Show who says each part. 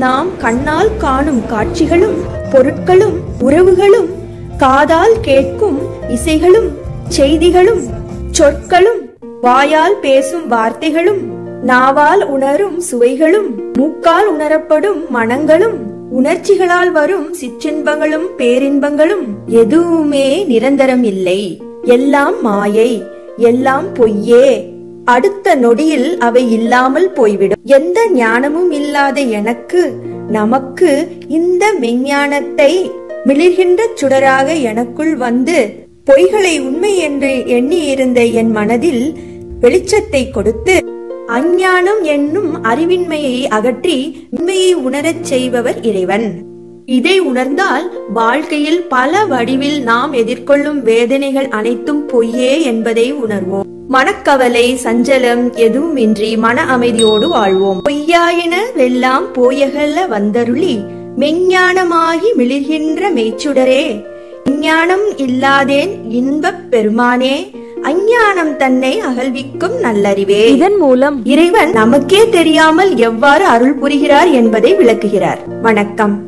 Speaker 1: நாம் கண்ணால் காணும் காட்சிகளும் பொருட்களும் உறவுகளும் காதால் கேட்கும் இசைகளும் செய்திகளும் சொற்களும் வாயால் பேசும் வார்த்தைகளும் நாவால் உணரும் சுவைகளும் மூக்கால் உணரப்படும் மனங்களும் உணர்ச்சிகளால் வரும் சிற்றின்பங்களும் பேரின்பங்களும் எதுவுமே நிரந்தரம் இல்லை எல்லாம் மாயை எல்லாம் பொய்யே அடுத்த நொடியில் அவை இல்லாமல் போய்விடும் எந்த ஞானமும் இல்லாத எனக்கு நமக்கு இந்த மெஞ்ஞானத்தை மிளிர்கின்ற சுடராக எனக்குள் வந்து பொய்களை உண்மை என்று எண்ணி இருந்த என் மனதில் வெளிச்சத்தை கொடுத்து அஞ்ஞானம் என்னும் அறிவின்மையை அகற்றி உண்மையை உணரச் செய்பவர் இறைவன் இதை உணர்ந்தால் வாழ்க்கையில் பல வடிவில் நாம் எதிர்கொள்ளும் வேதனைகள் அனைத்தும் பொய்யே என்பதை உணர்வோம் மனக்கவலை சஞ்சலம் எதுவுமின்றி மன அமைதியோடு வாழ்வோம் பொய்யாயின வெல்லாம் போயகல்ல வந்தருளி மெஞ்ஞானமாகி மிளிர்கின்ற மெய்ச்சுடரே விஞ்ஞானம் இல்லாதேன் இன்பப் பெருமானே அஞ்ஞானம் தன்னை அகழ்விக்கும் நல்லறிவே
Speaker 2: இதன் மூலம்
Speaker 1: இறைவன் நமக்கே தெரியாமல் எவ்வாறு அருள் புரிகிறார் என்பதை விளக்குகிறார் வணக்கம்